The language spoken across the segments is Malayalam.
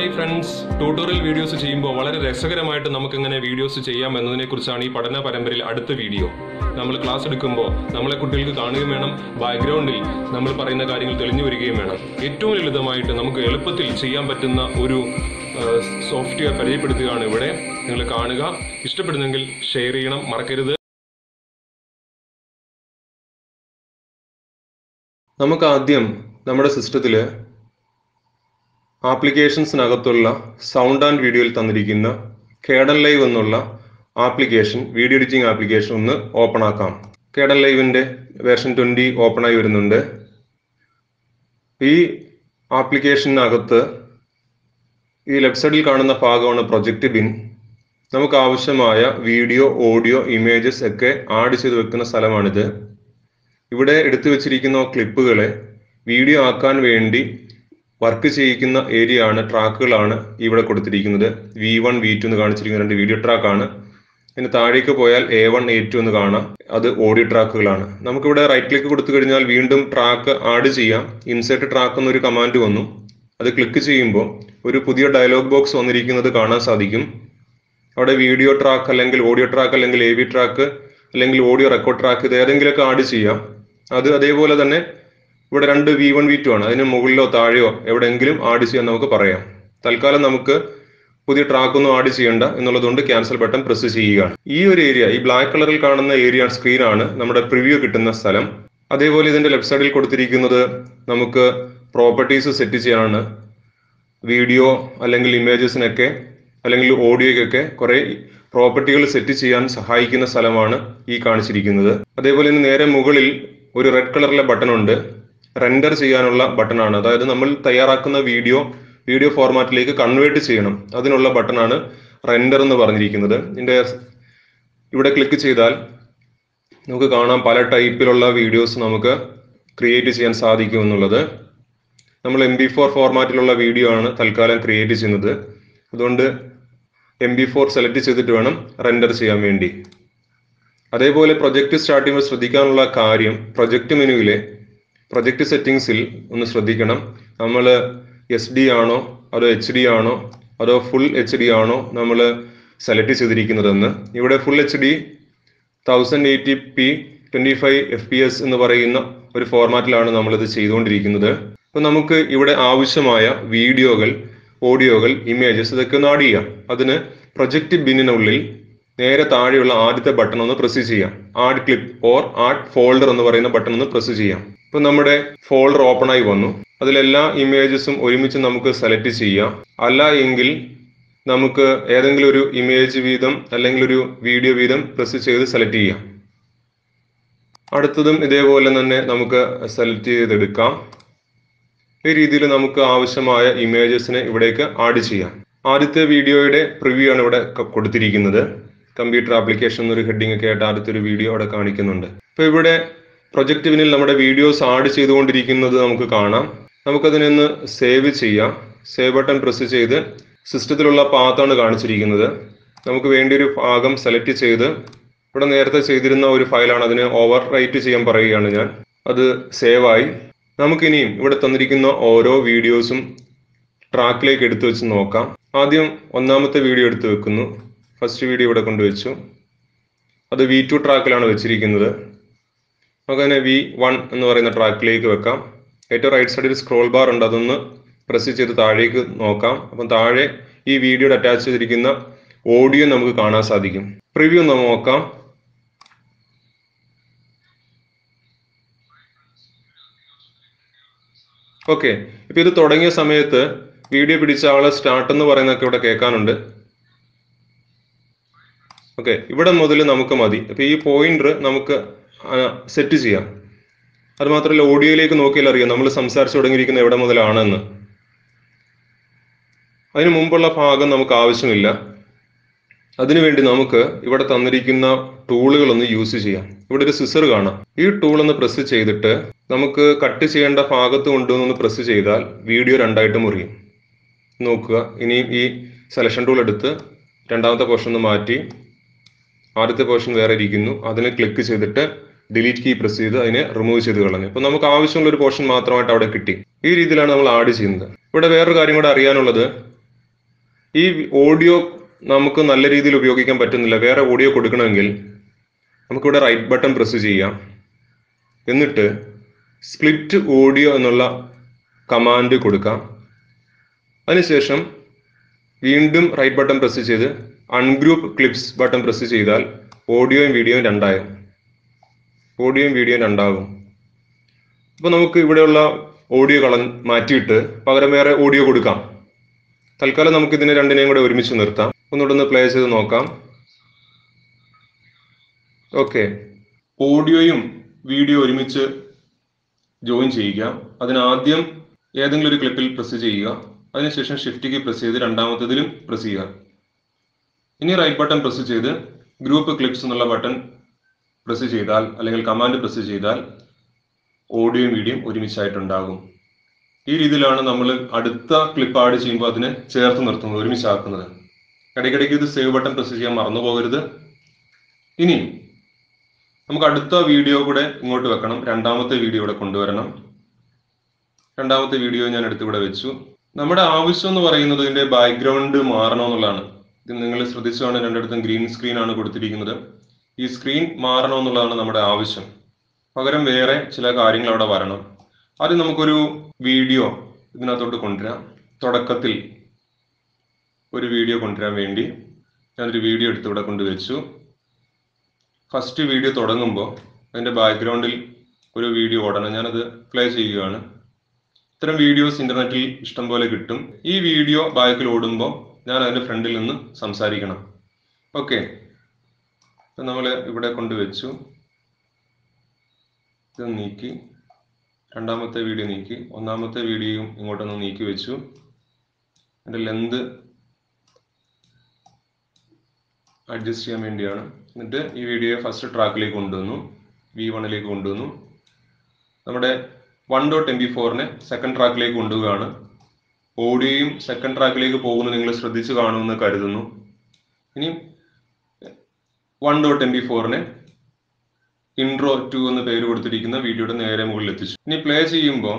ഹായ് ഫ്രണ്ട്സ് ട്യൂട്ടോറിയൽ വീഡിയോസ് ചെയ്യുമ്പോൾ വളരെ രസകരമായിട്ട് നമുക്ക് എങ്ങനെ വീഡിയോസ് ചെയ്യാം എന്നതിനെ കുറിച്ചാണ് ഈ പഠന പരമ്പരയിൽ അടുത്ത വീഡിയോ നമ്മൾ ക്ലാസ് എടുക്കുമ്പോൾ നമ്മളെ കുട്ടികൾക്ക് കാണുകയും വേണം ബാക്ക്ഗ്രൗണ്ടിൽ നമ്മൾ പറയുന്ന കാര്യങ്ങൾ തെളിഞ്ഞു വരികയും വേണം ഏറ്റവും ലളിതമായിട്ട് നമുക്ക് എളുപ്പത്തിൽ ചെയ്യാൻ പറ്റുന്ന ഒരു സോഫ്റ്റ്വെയർ പരിചയപ്പെടുത്തുകയാണ് ഇവിടെ നിങ്ങൾ കാണുക ഇഷ്ടപ്പെടുന്നെങ്കിൽ ഷെയർ ചെയ്യണം മറക്കരുത് നമുക്ക് ആദ്യം നമ്മുടെ സിസ്റ്റത്തിൽ ആപ്ലിക്കേഷൻസിനകത്തുള്ള സൗണ്ട് ആൻഡ് വീഡിയോയിൽ തന്നിരിക്കുന്ന കേഡൻ ലൈവ് എന്നുള്ള ആപ്ലിക്കേഷൻ വീഡിയോ എഡിറ്റിംഗ് ആപ്ലിക്കേഷൻ ഒന്ന് ഓപ്പൺ ആക്കാം കേഡൻ ലൈവിന്റെ വേർഷൻ ട്വന്റി ഓപ്പൺ ആയി വരുന്നുണ്ട് ഈ ആപ്ലിക്കേഷനകത്ത് ഈ ലെഫ്റ്റ് സൈഡിൽ കാണുന്ന ഭാഗമാണ് പ്രൊജക്ട് ബിൻ നമുക്ക് ആവശ്യമായ വീഡിയോ ഓഡിയോ ഇമേജസ് ഒക്കെ ആഡ് ചെയ്ത് വെക്കുന്ന സ്ഥലമാണിത് ഇവിടെ എടുത്തു വെച്ചിരിക്കുന്ന ക്ലിപ്പുകളെ വീഡിയോ ആക്കാൻ വേണ്ടി വർക്ക് ചെയ്യിക്കുന്ന ഏരിയ ആണ് ട്രാക്കുകളാണ് ഇവിടെ കൊടുത്തിരിക്കുന്നത് വി വൺ വി ടു എന്ന് കാണിച്ചിരിക്കുന്ന രണ്ട് വീഡിയോ ട്രാക്കാണ് ഇനി താഴേക്ക് പോയാൽ എ വൺ എ ടു എന്ന് കാണാം അത് ഓഡിയോ ട്രാക്കുകളാണ് നമുക്കിവിടെ റൈറ്റ് ക്ലിക്ക് കൊടുത്തു കഴിഞ്ഞാൽ വീണ്ടും ട്രാക്ക് ആഡ് ചെയ്യാം ഇൻസേർട്ട് ട്രാക്ക് എന്നൊരു കമാൻഡ് വന്നു അത് ക്ലിക്ക് ചെയ്യുമ്പോൾ ഒരു പുതിയ ഡയലോഗ് ബോക്സ് വന്നിരിക്കുന്നത് കാണാൻ സാധിക്കും അവിടെ വീഡിയോ ട്രാക്ക് അല്ലെങ്കിൽ ഓഡിയോ ട്രാക്ക് അല്ലെങ്കിൽ എ വി ട്രാക്ക് അല്ലെങ്കിൽ ഓഡിയോ റെക്കോർഡ് ട്രാക്ക് ഇത് ഏതെങ്കിലുമൊക്കെ ആഡ് ചെയ്യാം അത് അതേപോലെ തന്നെ ഇവിടെ രണ്ട് വി വൺ വി ടു ആണ് അതിന് മുകളിലോ താഴെയോ എവിടെയെങ്കിലും ആഡ് ചെയ്യാൻ നമുക്ക് പറയാം തൽക്കാലം നമുക്ക് പുതിയ ട്രാക്ക് ഒന്നും ആഡ് ചെയ്യേണ്ട എന്നുള്ളതുകൊണ്ട് ക്യാൻസൽ ബട്ടൺ പ്രസ് ചെയ്യുകയാണ് ഈ ഒരു ഏരിയ ഈ ബ്ലാക്ക് കളറിൽ കാണുന്ന ഏരിയ സ്ക്രീനാണ് നമ്മുടെ പ്രിവ്യൂ കിട്ടുന്ന സ്ഥലം അതേപോലെ ഇതിന്റെ ലെഫ്റ്റ് സൈഡിൽ കൊടുത്തിരിക്കുന്നത് നമുക്ക് പ്രോപ്പർട്ടീസ് സെറ്റ് ചെയ്യാനാണ് വീഡിയോ അല്ലെങ്കിൽ ഇമേജസിനൊക്കെ അല്ലെങ്കിൽ ഓഡിയോയ്ക്കൊക്കെ കുറെ പ്രോപ്പർട്ടികൾ സെറ്റ് ചെയ്യാൻ സഹായിക്കുന്ന സ്ഥലമാണ് ഈ കാണിച്ചിരിക്കുന്നത് അതേപോലെ തന്നെ നേരെ മുകളിൽ ഒരു റെഡ് കളറിലെ ബട്ടൺ ഉണ്ട് റെൻഡർ ചെയ്യാനുള്ള ബട്ടൺ ആണ് അതായത് നമ്മൾ തയ്യാറാക്കുന്ന വീഡിയോ വീഡിയോ ഫോർമാറ്റിലേക്ക് കൺവേർട്ട് ചെയ്യണം അതിനുള്ള ബട്ടൺ ആണ് റെൻഡർ എന്ന് പറഞ്ഞിരിക്കുന്നത് ഇതിന്റെ ഇവിടെ ക്ലിക്ക് ചെയ്താൽ നമുക്ക് കാണാം പല ടൈപ്പിലുള്ള വീഡിയോസ് നമുക്ക് ക്രിയേറ്റ് ചെയ്യാൻ സാധിക്കും എന്നുള്ളത് നമ്മൾ എം ബി ഫോർ ഫോർമാറ്റിലുള്ള വീഡിയോ ആണ് തൽക്കാലം ക്രിയേറ്റ് ചെയ്യുന്നത് അതുകൊണ്ട് എം ബി ഫോർ സെലക്ട് ചെയ്തിട്ട് വേണം റെൻഡർ ചെയ്യാൻ വേണ്ടി അതേപോലെ പ്രൊജക്ട് സ്റ്റാർട്ട് ചെയ്യുമ്പോൾ ശ്രദ്ധിക്കാനുള്ള കാര്യം പ്രൊജക്ട് മെനുവിലെ പ്രൊജക്ട് സെറ്റിംഗ്സിൽ ഒന്ന് ശ്രദ്ധിക്കണം നമ്മൾ എസ് ഡി ആണോ അതോ എച്ച് ഡി ആണോ അതോ ഫുൾ എച്ച് ഡി ആണോ നമ്മൾ സെലക്ട് ചെയ്തിരിക്കുന്നതെന്ന് ഇവിടെ full H D thousand eighty P twenty five F P S എന്ന് പറയുന്ന ഒരു ഫോർമാറ്റിലാണ് നമ്മളിത് ചെയ്തുകൊണ്ടിരിക്കുന്നത് അപ്പൊ നമുക്ക് ഇവിടെ ആവശ്യമായ വീഡിയോകൾ ഓഡിയോകൾ ഇമേജസ് ഇതൊക്കെ ഒന്ന് ആഡ് ചെയ്യാം അതിന് പ്രൊജക്ട് ബിന്നിനുള്ളിൽ നേരെ താഴെയുള്ള ആദ്യത്തെ ബട്ടൺ ഒന്ന് പ്രസ് ചെയ്യാം add clip or add folder എന്ന് പറയുന്ന ബട്ടൺ ഒന്ന് പ്രസ് ചെയ്യാം ഇപ്പൊ നമ്മുടെ ഫോൾഡർ ഓപ്പൺ ആയി വന്നു അതിലെല്ലാ ഇമേജസും ഒരുമിച്ച് നമുക്ക് സെലക്ട് ചെയ്യാം അല്ല എങ്കിൽ നമുക്ക് ഏതെങ്കിലും ഒരു ഇമേജ് വീതം അല്ലെങ്കിൽ ഒരു വീഡിയോ വീതം പ്രസ് ചെയ്ത് സെലക്ട് ചെയ്യാം അടുത്തതും ഇതേപോലെ തന്നെ നമുക്ക് സെലക്ട് ചെയ്തെടുക്കാം ഈ രീതിയിൽ നമുക്ക് ആവശ്യമായ ഇമേജസിനെ ഇവിടേക്ക് ആഡ് ചെയ്യാം ആദ്യത്തെ വീഡിയോയുടെ പ്രിവ്യൂ ആണ് ഇവിടെ ക- കൊടുത്തിരിക്കുന്നത് കമ്പ്യൂട്ടർ ആപ്ലിക്കേഷൻ എന്നൊരു ഹെഡിങ് ഒക്കെ ആയിട്ട് ആദ്യത്തെ ഒരു വീഡിയോ അവിടെ കാണിക്കുന്നുണ്ട് ഇപ്പൊ ഇവിടെ പ്രൊജക്ട് വിനിൽ നമ്മുടെ വീഡിയോസ് ആഡ് ചെയ്തുകൊണ്ടിരിക്കുന്നത് നമുക്ക് കാണാം നമുക്കതിനൊന്ന് സേവ് ചെയ്യാം സേവ് ബട്ടൺ പ്രസ് ചെയ്ത് സിസ്റ്റത്തിലുള്ള പാത്താണ് കാണിച്ചിരിക്കുന്നത് നമുക്ക് വേണ്ടി ഒരു ഭാഗം സെലക്ട് ചെയ്ത് ഇവിടെ നേരത്തെ ചെയ്തിരുന്ന ഒരു ഫയലാണ് അതിന് ഓവർ റൈറ്റ് ചെയ്യാൻ പറയുകയാണ് ഞാൻ അത് സേവ് ആയി നമുക്കിനിയും ഇവിടെ തന്നിരിക്കുന്ന ഓരോ വീഡിയോസും ട്രാക്കിലേക്ക് എടുത്തു വെച്ച് നോക്കാം ആദ്യം ഒന്നാമത്തെ വീഡിയോ എടുത്തു വെക്കുന്നു ഫസ്റ്റ് വീഡിയോ ഇവിടെ കൊണ്ടുവച്ചു അത് വി ടു ട്രാക്കിലാണ് വെച്ചിരിക്കുന്നത് നമുക്കതിനെ വി വൺ എന്ന് പറയുന്ന ട്രാക്കിലേക്ക് വെക്കാം ഏറ്റവും റൈറ്റ് സൈഡിൽ സ്ക്രോൾ ബാർ ഉണ്ട് അതൊന്ന് പ്രസ് ചെയ്ത് താഴേക്ക് നോക്കാം അപ്പം താഴെ ഈ വീഡിയോയുടെ അറ്റാച്ച് ചെയ്തിരിക്കുന്ന ഓഡിയോ നമുക്ക് കാണാൻ സാധിക്കും പ്രിവ്യൂ ഒന്ന് നോക്കാം ഓക്കെ ഇപ്പൊ ഇത് തുടങ്ങിയ സമയത്ത് വീഡിയോ പിടിച്ച ആളെ സ്റ്റാർട്ട് എന്ന് പറയുന്നതൊക്കെ ഇവിടെ കേൾക്കാനുണ്ട് ഓക്കെ ഇവിടെ മുതൽ നമുക്ക് മതി അപ്പൊ ഈ പോയിന്റർ നമുക്ക് സെറ്റ് ചെയ്യാം അത് മാത്രമല്ല ഓഡിയോയിലേക്ക് നോക്കിയാൽ അറിയാം നമ്മൾ സംസാരിച്ചു തുടങ്ങിയിരിക്കുന്ന എവിടെ മുതലാണെന്ന് അതിന് മുമ്പുള്ള ഭാഗം നമുക്ക് ആവശ്യമില്ല അതിനുവേണ്ടി നമുക്ക് ഇവിടെ തന്നിരിക്കുന്ന ടൂളുകൾ ഒന്ന് യൂസ് ചെയ്യാം ഇവിടെ ഒരു സിസർ കാണാം ഈ ടൂൾ ഒന്ന് പ്രസ് ചെയ്തിട്ട് നമുക്ക് കട്ട് ചെയ്യേണ്ട ഭാഗത്ത് കൊണ്ടുവന്ന് പ്രസ് ചെയ്താൽ വീഡിയോ രണ്ടായിട്ട് മുറിയും നോക്കുക ഇനിയും ഈ സെലക്ഷൻ ടൂൾ എടുത്ത് രണ്ടാമത്തെ പോർഷൻ ഒന്ന് മാറ്റി ആദ്യത്തെ പോർഷൻ വേറെ ഇരിക്കുന്നു അതിനെ ക്ലിക്ക് ചെയ്തിട്ട് ഡിലീറ്റ് കീ പ്രസ് ചെയ്ത് അതിനെ റിമൂവ് ചെയ്ത് കളഞ്ഞു അപ്പൊ നമുക്ക് ആവശ്യമുള്ള ഒരു പോർഷൻ മാത്രമായിട്ട് അവിടെ കിട്ടി ഈ രീതിയിലാണ് നമ്മൾ ആഡ് ചെയ്യുന്നത് ഇവിടെ വേറൊരു കാര്യം കൂടെ അറിയാനുള്ളത് ഈ ഓഡിയോ നമുക്ക് നല്ല രീതിയിൽ ഉപയോഗിക്കാൻ പറ്റുന്നില്ല വേറെ ഓഡിയോ കൊടുക്കണമെങ്കിൽ നമുക്കിവിടെ റൈറ്റ് ബട്ടൺ പ്രസ് ചെയ്യാം എന്നിട്ട് സ്പ്ലിറ്റ് ഓഡിയോ എന്നുള്ള കമാൻഡ് കൊടുക്കാം അതിനുശേഷം വീണ്ടും റൈറ്റ് ബട്ടൺ പ്രസ് ചെയ്ത് അൺഗ്രൂപ്പ് ക്ലിപ്സ് ബട്ടൺ പ്രസ് ചെയ്താൽ ഓഡിയോയും വീഡിയോയും രണ്ടായും ഓഡിയോയും വീഡിയോയും രണ്ടാകും അപ്പോൾ നമുക്ക് ഇവിടെയുള്ള ഓഡിയോ കള മാറ്റിയിട്ട് പകരം വേറെ ഓഡിയോ കൊടുക്കാം തൽക്കാലം നമുക്ക് ഇതിനെ രണ്ടിനെയും കൂടെ ഒരുമിച്ച് നിർത്താം ഒന്നുകൂടെ ഒന്ന് പ്ലേ ചെയ്ത് നോക്കാം ഓക്കെ ഓഡിയോയും വീഡിയോ ഒരുമിച്ച് ജോയിൻ ചെയ്യുക അതിനാദ്യം ഏതെങ്കിലും ഒരു ക്ലിപ്പിൽ പ്രസ് ചെയ്യുക അതിനുശേഷം ഷിഫ്റ്റ് കീ പ്രസ് ചെയ്ത് രണ്ടാമത്തതിലും പ്രസ് ചെയ്യുക ഇനി റൈറ്റ് ബട്ടൺ പ്രസ് ചെയ്ത് ഗ്രൂപ്പ് ക്ലിപ്സ് എന്നുള്ള ബട്ടൺ പ്രസ് ചെയ്താൽ അല്ലെങ്കിൽ കമാൻഡ് പ്രസ് ചെയ്താൽ ഓഡിയോയും വീഡിയോയും ഒരുമിച്ചായിട്ടുണ്ടാകും ഈ രീതിയിലാണ് നമ്മൾ അടുത്ത ക്ലിപ്പ് ആഡ് ചെയ്യുമ്പോൾ അതിനെ ചേർത്ത് നിർത്തുന്നത് ഒരുമിച്ചാക്കുന്നത് ഇടയ്ക്കിടയ്ക്ക് ഇത് സേവ് ബട്ടൺ പ്രസ് ചെയ്യാൻ മറന്നു പോകരുത് ഇനി നമുക്ക് അടുത്ത വീഡിയോ കൂടെ ഇങ്ങോട്ട് വെക്കണം രണ്ടാമത്തെ വീഡിയോ ഇവിടെ കൊണ്ടുവരണം രണ്ടാമത്തെ വീഡിയോ ഞാൻ എടുത്ത് ഇവിടെ വെച്ചു നമ്മുടെ ആവശ്യം എന്ന് പറയുന്നത് ഇതിന്റെ ബാക്ക്ഗ്രൗണ്ട് മാറണം എന്നുള്ളതാണ് ഇത് നിങ്ങൾ ശ്രദ്ധിച്ചാണ് രണ്ടിടത്തും ഗ്രീൻ സ്ക്രീൻ ആണ് കൊടുത്തിരിക്കുന്നത് ഈ സ്ക്രീൻ മാറണം എന്നുള്ളതാണ് നമ്മുടെ ആവശ്യം പകരം വേറെ ചില കാര്യങ്ങൾ അവിടെ വരണം ആദ്യം നമുക്കൊരു വീഡിയോ ഇതിനകത്തോട്ട് കൊണ്ടുവരാം തുടക്കത്തിൽ ഒരു വീഡിയോ കൊണ്ടുവരാൻ വേണ്ടി ഞാനൊരു വീഡിയോ എടുത്ത് ഇവിടെ കൊണ്ടുവച്ചു ഫസ്റ്റ് വീഡിയോ തുടങ്ങുമ്പോൾ അതിൻ്റെ ബാക്ക്ഗ്രൗണ്ടിൽ ഒരു വീഡിയോ ഓടണം ഞാനത് പ്ലേ ചെയ്യുകയാണ് ഇത്തരം വീഡിയോസ് ഇന്റർനെറ്റിൽ ഇഷ്ടം പോലെ കിട്ടും ഈ വീഡിയോ ബാക്കിൽ ഓടുമ്പോൾ ഞാൻ അതിൻ്റെ ഫ്രണ്ടിൽ നിന്ന് സംസാരിക്കണം ഓക്കെ നമ്മൾ ഇവിടെ കൊണ്ടുവച്ചു ഇത് നീക്കി രണ്ടാമത്തെ വീഡിയോ നീക്കി ഒന്നാമത്തെ വീഡിയോയും ഇങ്ങോട്ടൊന്ന് നീക്കി വെച്ചു അതിൻ്റെ ലെന്ത് അഡ്ജസ്റ്റ് ചെയ്യാൻ വേണ്ടിയാണ് എന്നിട്ട് ഈ വീഡിയോ ഫസ്റ്റ് ട്രാക്കിലേക്ക് കൊണ്ടുവന്നു വി വണ്ണിലേക്ക് കൊണ്ടുവന്നു നമ്മുടെ വൺ ഡോട്ട് എം ബി ഫോറിനെ സെക്കൻഡ് ട്രാക്കിലേക്ക് കൊണ്ടുപോവുകയാണ് ഓഡിയോയും സെക്കൻഡ് ട്രാക്കിലേക്ക് പോകുന്നത് നിങ്ങൾ ശ്രദ്ധിച്ചു കാണുമെന്ന് കരുതുന്നു ഇനി വൺ ഡോട്ട് എം ബി ഫോറിനെ ഇൻട്രോ ടു എന്ന് പേര് കൊടുത്തിരിക്കുന്ന വീഡിയോയുടെ നേരെ മുകളിൽ എത്തിച്ചു ഇനി പ്ലേ ചെയ്യുമ്പോൾ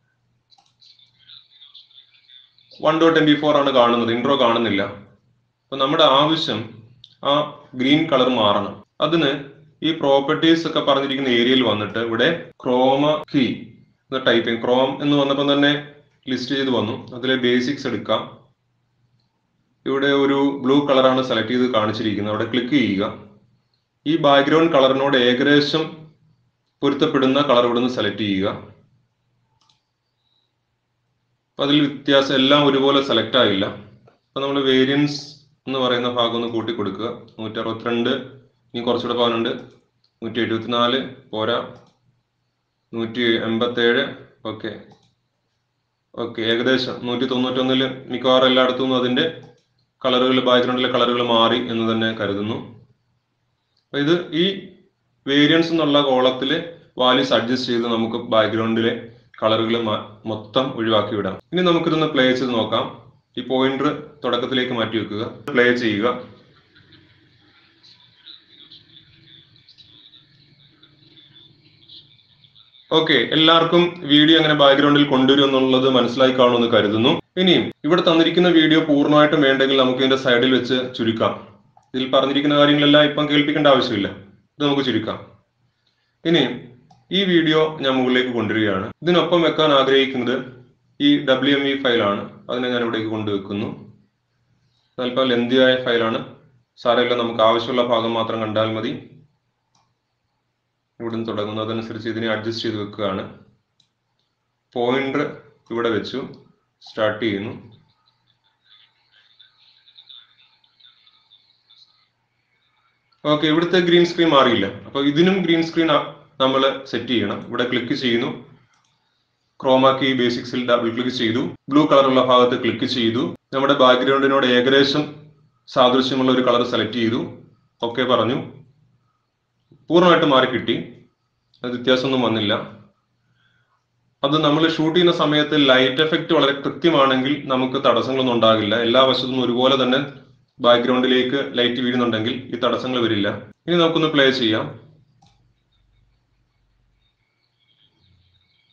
one dot M P four ആണ് കാണുന്നത് ഇൻട്രോ കാണുന്നില്ല അപ്പൊ നമ്മുടെ ആവശ്യം ആ ഗ്രീൻ കളർ മാറണം അതിന് ഈ പ്രോപ്പർട്ടീസ് ഒക്കെ പറഞ്ഞിരിക്കുന്ന ഏരിയയിൽ വന്നിട്ട് ഇവിടെ ക്രോമ കീ ടൈപ്പ് ചെയ്യും ക്രോം എന്ന് വന്നപ്പോൾ തന്നെ ലിസ്റ്റ് ചെയ്ത് വന്നു അതിലെ ബേസിക്സ് എടുക്കാം ഇവിടെ ഒരു ബ്ലൂ കളറാണ് സെലക്ട് ചെയ്ത് കാണിച്ചിരിക്കുന്നത് അവിടെ ക്ലിക്ക് ചെയ്യുക ഈ ബാക്ക്ഗ്രൗണ്ട് കളറിനോട് ഏകദേശം പൊരുത്തപ്പെടുന്ന കളർ ഇവിടെ നിന്ന് സെലക്ട് ചെയ്യുക അപ്പൊ അതിൽ വ്യത്യാസം എല്ലാം ഒരുപോലെ സെലക്ട് ആയില്ല അപ്പൊ നമ്മൾ വേരിയൻസ് എന്ന് പറയുന്ന ഭാഗം ഒന്ന് കൂട്ടി കൊടുക്കുക നൂറ്റി അറുപത്തിരണ്ട് ഇനി കുറച്ചുകൂടെ പോകാനുണ്ട് നൂറ്റി എഴുപത്തിനാല് പോരാ നൂറ്റി എൺപത്തേഴ് ഓക്കെ ഓക്കെ ഏകദേശം നൂറ്റി തൊണ്ണൂറ്റൊന്നില് മിക്കവാറും എല്ലായിടത്തു നിന്നും അതിന്റെ കളറുകൾ ബാക്ക്ഗ്രൗണ്ടിലെ കളറുകൾ മാറി എന്ന് തന്നെ കരുതുന്നു അപ്പൊ ഇത് ഈ വേരിയൻസ് എന്നുള്ള കോളത്തില് വാല്യൂസ് അഡ്ജസ്റ്റ് ചെയ്ത് നമുക്ക് ബാക്ക്ഗ്രൗണ്ടിലെ കളറുകൾ മൊത്തം ഒഴിവാക്കി വിടാം ഇനി നമുക്കിതൊന്ന് പ്ലേ ചെയ്ത് നോക്കാം ഈ പോയിന്റർ തുടക്കത്തിലേക്ക് മാറ്റി വെക്കുക പ്ലേ ചെയ്യുക ഓക്കെ എല്ലാവർക്കും വീഡിയോ അങ്ങനെ ബാക്ക്ഗ്രൗണ്ടിൽ കൊണ്ടുവരും എന്നുള്ളത് മനസ്സിലായി കാണുമെന്ന് കരുതുന്നു ഇനിയും ഇവിടെ തന്നിരിക്കുന്ന വീഡിയോ പൂർണ്ണമായിട്ടും വേണ്ടെങ്കിൽ നമുക്ക് ഇതിന്റെ സൈഡിൽ വെച്ച് ചുരുക്കാം ഇതിൽ പറഞ്ഞിരിക്കുന്ന കാര്യങ്ങളെല്ലാം ഇപ്പം കേൾപ്പിക്കേണ്ട ആവശ്യമില്ല ഇത് നമുക്ക് ചുരുക്കാം ഇനി ഈ വീഡിയോ ഞാൻ മുകളിലേക്ക് കൊണ്ടുവരികയാണ് ഇതിനൊപ്പം വെക്കാൻ ആഗ്രഹിക്കുന്നത് ഈ ഡബ്ല്യു എം ഇ ഫയലാണ് അതിനെ ഞാൻ ഇവിടേക്ക് കൊണ്ടുവെക്കുന്നു അല്പം ലെന്തിയായ ഫയലാണ് സാരമില്ല നമുക്ക് ആവശ്യമുള്ള ഭാഗം മാത്രം കണ്ടാൽ മതി ഇവിടുന്ന് തുടങ്ങുന്നു അതനുസരിച്ച് ഇതിനെ അഡ്ജസ്റ്റ് ചെയ്ത് വെക്കുകയാണ് പോയിന്റർ ഇവിടെ വെച്ചു സ്റ്റാർട്ട് ചെയ്യുന്നു ഓക്കെ ഇവിടുത്തെ ഗ്രീൻ സ്ക്രീൻ മാറിയില്ല അപ്പൊ ഇതിനും ഗ്രീൻ സ്ക്രീൻ നമ്മൾ സെറ്റ് ചെയ്യണം ഇവിടെ ക്ലിക്ക് ചെയ്യുന്നു ക്രോമാക്കി ബേസിക്സിൽ ഡബിൾ ക്ലിക്ക് ചെയ്തു ബ്ലൂ കളറുള്ള ഭാഗത്ത് ക്ലിക്ക് ചെയ്തു നമ്മുടെ ബാക്ക്ഗ്രൗണ്ടിനോട് ഏകദേശം സാദൃശ്യമുള്ള ഒരു കളർ സെലക്ട് ചെയ്തു ഓക്കെ പറഞ്ഞു പൂർണ്ണമായിട്ട് മാറി കിട്ടി അത് വ്യത്യാസമൊന്നും വന്നില്ല അത് നമ്മൾ ഷൂട്ട് ചെയ്യുന്ന സമയത്ത് ലൈറ്റ് എഫക്റ്റ് വളരെ കൃത്യമാണെങ്കിൽ നമുക്ക് തടസ്സങ്ങളൊന്നും ഉണ്ടാകില്ല എല്ലാ വശത്തും ഒരുപോലെ തന്നെ ബാക്ക്ഗ്രൗണ്ടിലേക്ക് ലൈറ്റ് വീഴുന്നുണ്ടെങ്കിൽ ഈ തടസ്സങ്ങൾ വരില്ല ഇനി നമുക്കൊന്ന് പ്ലേ ചെയ്യാം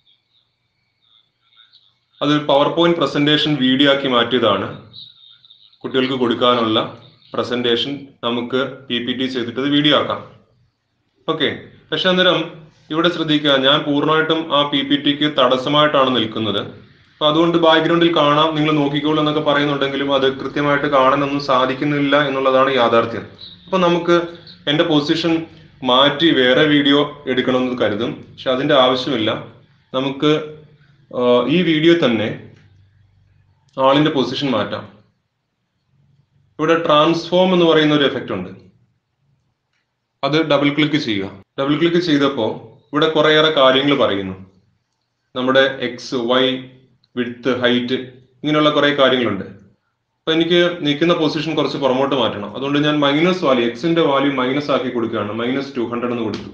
അത് പവർ പോയിന്റ് പ്രസന്റേഷൻ വീഡിയോ ആക്കി മാറ്റിയതാണ് കുട്ടികൾക്ക് കൊടുക്കാനുള്ള പ്രസന്റേഷൻ നമുക്ക് പി പി ടി ചെയ്തിട്ട് അത് വീഡിയോ ആക്കാം ഓക്കെ പക്ഷെ അന്നേരം ഇവിടെ ശ്രദ്ധിക്കുക ഞാൻ പൂർണ്ണമായിട്ടും ആ പി പി ടിക്ക് തടസ്സമായിട്ടാണ് നിൽക്കുന്നത് അപ്പൊ അതുകൊണ്ട് ബാക്ക്ഗ്രൗണ്ടിൽ കാണാം നിങ്ങൾ നോക്കിക്കോളൂ എന്നൊക്കെ പറയുന്നുണ്ടെങ്കിലും അത് കൃത്യമായിട്ട് കാണാനൊന്നും സാധിക്കുന്നില്ല എന്നുള്ളതാണ് യാഥാർത്ഥ്യം അപ്പൊ നമുക്ക് എന്റെ പൊസിഷൻ മാറ്റി വേറെ വീഡിയോ എടുക്കണമെന്ന് കരുതും പക്ഷെ അതിന്റെ ആവശ്യമില്ല നമുക്ക് ആ, ഈ വീഡിയോ തന്നെ ആളിന്റെ പൊസിഷൻ മാറ്റാം ഇവിടെ ട്രാൻസ്ഫോം എന്ന് പറയുന്ന ഒരു എഫക്റ്റ് ഉണ്ട് അത് ഡബിൾ ക്ലിക്ക് ചെയ്യുക ഡബിൾ ക്ലിക്ക് ചെയ്തപ്പോൾ ഇവിടെ കുറേയേറെ കാര്യങ്ങൾ പറയുന്നു നമ്മുടെ എക്സ് വൈ വിഡ്ത്ത് ഹൈറ്റ് ഇങ്ങനെയുള്ള കുറേ കാര്യങ്ങളുണ്ട് അപ്പൊ എനിക്ക് നിൽക്കുന്ന പൊസിഷൻ കുറച്ച് പുറമോട്ട് മാറ്റണം അതുകൊണ്ട് ഞാൻ മൈനസ് വാല്യൂ എക്സിന്റെ വാല്യൂ മൈനസ് ആക്കി കൊടുക്കുകയാണ് മൈനസ് ടു ഹൺഡ്രഡ് എന്ന് കൊടുത്തു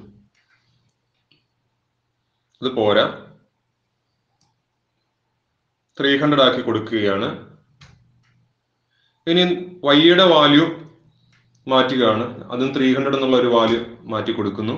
അത് പോരാ ത്രീ ഹൺഡ്രഡ് ആക്കി കൊടുക്കുകയാണ് ഇനി വൈയുടെ വാല്യൂ മാറ്റുകയാണ് അതും ത്രീ ഹൺഡ്രഡ് എന്നുള്ള ഒരു വാല്യൂ മാറ്റി കൊടുക്കുന്നു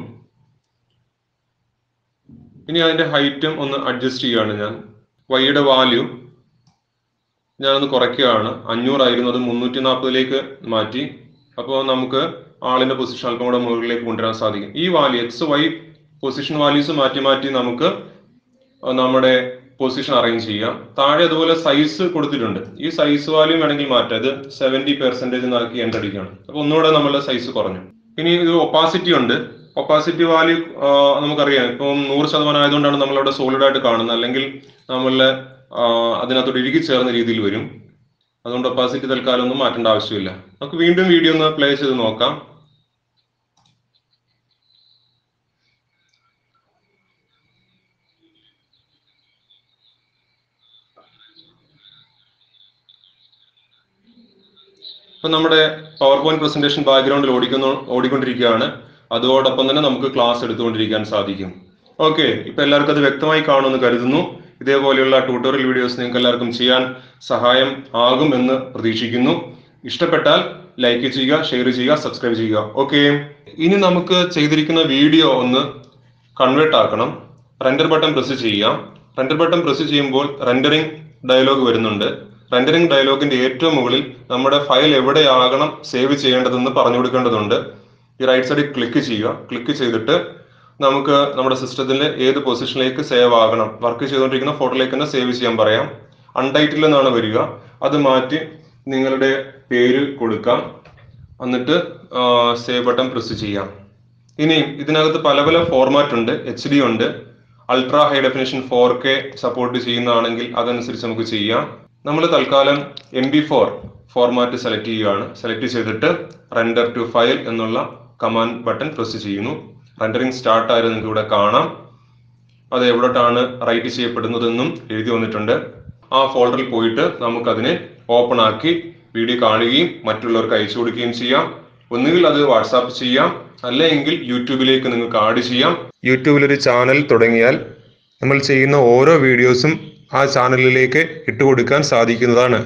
ഇനി അതിന്റെ ഹൈറ്റും ഒന്ന് അഡ്ജസ്റ്റ് ചെയ്യുകയാണ് ഞാൻ വൈയുടെ വാല്യൂ ഞാനൊന്ന് കുറയ്ക്കുകയാണ് അഞ്ഞൂറായിരുന്നു അത് മുന്നൂറ്റി നാൽപ്പതിലേക്ക് മാറ്റി അപ്പോൾ നമുക്ക് ആളിന്റെ പൊസിഷൻ അല്പം കൂടെ മുകളിലേക്ക് കൊണ്ടുവരാൻ സാധിക്കും ഈ value X Y position values മാറ്റി മാറ്റി നമുക്ക് നമ്മുടെ പൊസിഷൻ അറേഞ്ച് ചെയ്യാം താഴെ അതുപോലെ സൈസ് കൊടുത്തിട്ടുണ്ട് ഈ സൈസ് വാല്യൂ വേണമെങ്കിൽ മാറ്റാം ഇത് സെവന്റി പെർസെന്റേജ് നാക്കി എൻ്റർ അടിക്കുകയാണ് അപ്പൊ ഒന്നുകൂടെ നമ്മളുടെ സൈസ് കുറഞ്ഞു ഇനി ഇത് ഒപ്പാസിറ്റി ഉണ്ട് ഒപ്പാസിറ്റി വാല്യൂ നമുക്കറിയാം ഇപ്പം നൂറ് ശതമാനം ആയതുകൊണ്ടാണ് നമ്മളിവിടെ സോളിഡ് ആയിട്ട് കാണുന്നത് അല്ലെങ്കിൽ നമ്മളുടെ അതിനകത്തോട് ഇഴുകി ചേർന്ന രീതിയിൽ വരും അതുകൊണ്ട് ഒപ്പാസിറ്റി തൽക്കാലം ഒന്നും മാറ്റേണ്ട ആവശ്യമില്ല നമുക്ക് വീണ്ടും വീഡിയോ ഒന്ന് പ്ലേ ചെയ്ത് നോക്കാം ഇപ്പൊ നമ്മുടെ പവർ പോയിന്റ് പ്രസന്റേഷൻ ബാക്ക്ഗ്രൗണ്ടിൽ ഓടിക്കുന്നു ഓടിക്കൊണ്ടിരിക്കുകയാണ് അതോടൊപ്പം തന്നെ നമുക്ക് ക്ലാസ് എടുത്തുകൊണ്ടിരിക്കാൻ സാധിക്കും ഓക്കെ ഇപ്പൊ എല്ലാവർക്കും അത് വ്യക്തമായി കാണുമെന്ന് കരുതുന്നു ഇതേപോലെയുള്ള ട്യൂട്ടോറിയൽ വീഡിയോസ് നിങ്ങൾക്ക് എല്ലാവർക്കും ചെയ്യാൻ സഹായം ആകും എന്ന് പ്രതീക്ഷിക്കുന്നു ഇഷ്ടപ്പെട്ടാൽ ലൈക്ക് ചെയ്യുക ഷെയർ ചെയ്യുക സബ്സ്ക്രൈബ് ചെയ്യുക ഓക്കെ ഇനി നമുക്ക് ചെയ്തിരിക്കുന്ന വീഡിയോ ഒന്ന് കൺവേർട്ട് ആക്കണം റെൻഡർ ബട്ടൺ പ്രസ് ചെയ്യാം റെൻഡർ ബട്ടൺ പ്രസ് ചെയ്യുമ്പോൾ റെൻഡറിംഗ് ഡയലോഗ് വരുന്നുണ്ട് റെൻഡറിംഗ് ഡയലോഗിന്റെ ഏറ്റവും മുകളിൽ നമ്മുടെ ഫയൽ എവിടെയാകണം സേവ് ചെയ്യേണ്ടതെന്ന് പറഞ്ഞു കൊടുക്കേണ്ടതുണ്ട് ഈ റൈറ്റ് സൈഡിൽ ക്ലിക്ക് ചെയ്യുക ക്ലിക്ക് ചെയ്തിട്ട് നമുക്ക് നമ്മുടെ സിസ്റ്റത്തിന്റെ ഏത് പൊസിഷനിലേക്ക് സേവ് ആകണം വർക്ക് ചെയ്തുകൊണ്ടിരിക്കുന്ന ഫോട്ടോയിലേക്ക് തന്നെ സേവ് ചെയ്യാൻ പറയാം അൺടൈറ്റിൽ എന്നാണ് വരിക അത് മാറ്റി നിങ്ങളുടെ പേര് കൊടുക്കാം എന്നിട്ട് സേവ് ബട്ടൺ പ്രസ് ചെയ്യാം ഇനി ഇതിനകത്ത് പല പല ഫോർമാറ്റ് ഉണ്ട് എച്ച് ഡി ഉണ്ട് ultra high definition four K support ചെയ്യുന്നതാണെങ്കിൽ അതനുസരിച്ച് നമുക്ക് ചെയ്യാം നമ്മൾ തൽക്കാലം M P four format select ചെയ്യുകയാണ് സെലക്ട് ചെയ്തിട്ട് റെൻഡർ ടു ഫയൽ എന്നുള്ള കമാൻഡ് ബട്ടൺ പ്രസ് ചെയ്യുന്നു റെൻഡറിങ് സ്റ്റാർട്ട് ആയത് നിങ്ങൾക്ക് ഇവിടെ കാണാം അത് എവിടോട്ടാണ് റൈറ്റ് ചെയ്യപ്പെടുന്നതെന്നും എഴുതി വന്നിട്ടുണ്ട് ആ ഫോൾഡറിൽ പോയിട്ട് നമുക്കതിനെ ഓപ്പൺ ആക്കി വീഡിയോ കാണുകയും മറ്റുള്ളവർക്ക് അയച്ചു കൊടുക്കുകയും ചെയ്യാം ഒന്നുകിൽ അത് വാട്സാപ്പ് ചെയ്യാം അല്ലെങ്കിൽ യൂട്യൂബിലേക്ക് നിങ്ങൾക്ക് ആഡ് ചെയ്യാം യൂട്യൂബിൽ ഒരു ചാനൽ തുടങ്ങിയാൽ നമ്മൾ ചെയ്യുന്ന ഓരോ വീഡിയോസും ആ ചാനലിലേക്ക് ഇട്ടുകൊടുക്കാൻ സാധിക്കുന്നതാണ്